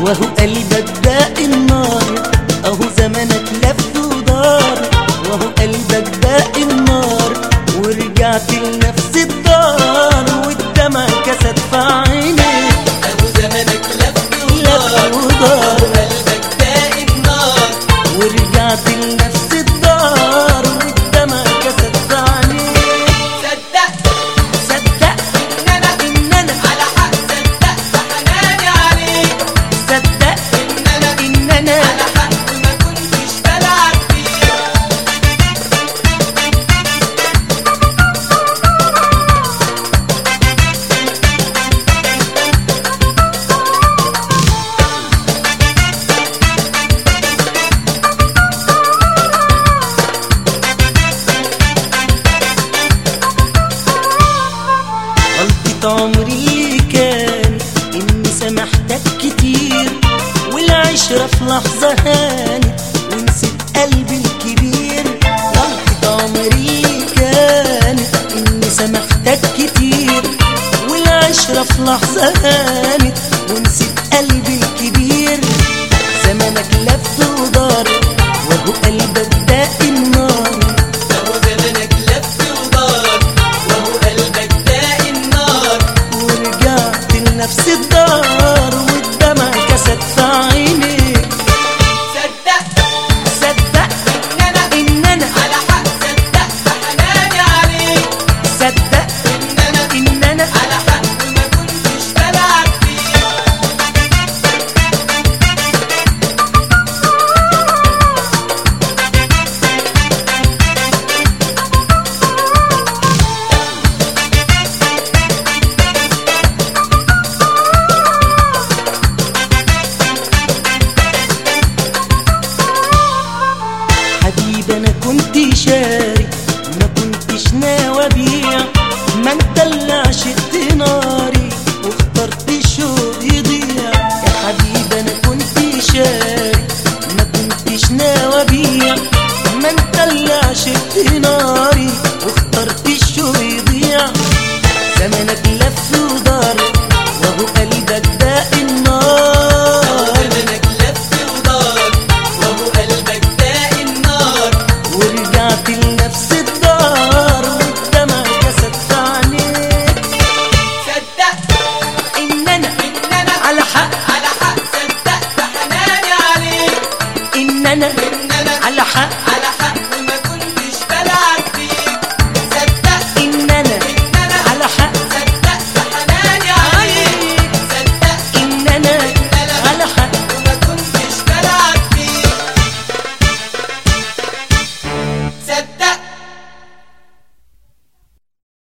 وهو قلبك باقي النار اهو زمنك لف ودار وهو قلبك باقي النار ورجعت لنفس الدار والدمع كسد في عينيك أبو زمانك لف لف ودار ودار قلبك باقي النار ورجعت لنفس الدار والدمع كسد في عينيك صدقت صدق إن أنا ان انا على حق صدقت حناني عليك صدق إن أنا ان انا على حق ما كنتش بلعب فيك غلطة عمري كان إني سامحتك كتير والعشرة في لحظة هانت ونسيت قلبي الكبير غلطة عمري كانت إني سامحتك كتير والعشرة في لحظة هانت ونسيت قلبي الكبير زمنك لف ودار وهو قلبك باقي النار أبو زمانك لف ودار وهو قلبك باقي النار ورجعت لنفس الدار والدمع كسد في عينيك صدقت صدق إن أنا ان انا على حق صدقت حناني عليك صدق إن أنا ان انا على حق ما كنتش بلعب فيك حبيبي انا كنت شاري ما كنتش ناوي ابيع ما انت اللي عشقت ناري واخترت الشوق يضيع يا حبيبي انا كنت شاري ما كنتش ناوي ابيع ما انت اللي عشقت ناري واخترت الشوق يضيع زمنك لف ودار وهو قلبك باقي النار زمانك لف ودار وهو قلبك باقي النار ورجعت لنفس الدار والدمع كسد في عينيك صدقت ان انا إن أنا على حق على حق صدقت حناني عليك ان انا إن أنا على حق